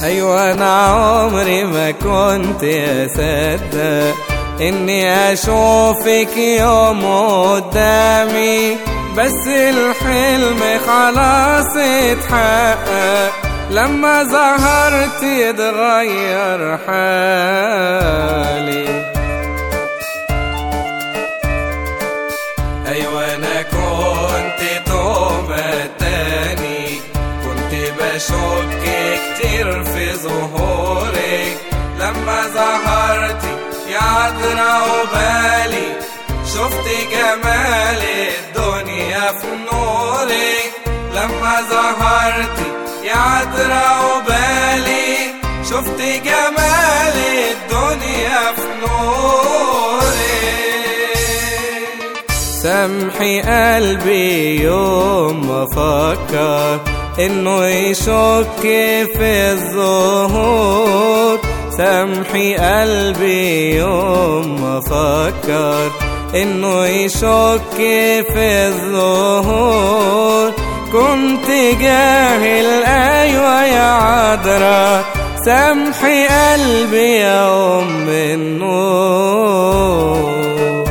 أيوة أنا عمري ما كنت أصدق إني أشوفك يوم قدامي بس الحلم خلاص اتحقق لما ظهرت اتغير حالي أيوة أنا كنت توبة تاني كنت بشك كتير في ظهورك لما ظهرتي يا عذرا وبالي شفت جمال الدنيا في نورك لما ظهرتي يا عذرا وبالي شفت جمال الدنيا في نورك سامحي قلبي يوم ما فكر انه يشك في الظهور سامحي قلبي يوم ما فكر انه يشك في الظهور كنت جاهل ايوه يا عذرا سامحي قلبي يا ام النور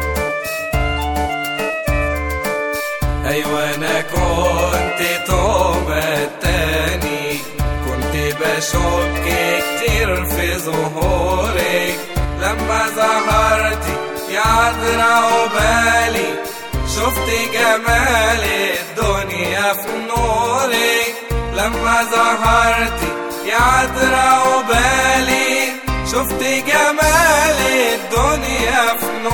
ايوه انا كنت توبة تاني كنت بشك كتير في ظهورك لما ظهرتي يا عذرا وبالي شفت جمال الدنيا في نورك لما ظهرتي يا عذرا وبالي شفت جمال الدنيا في نورك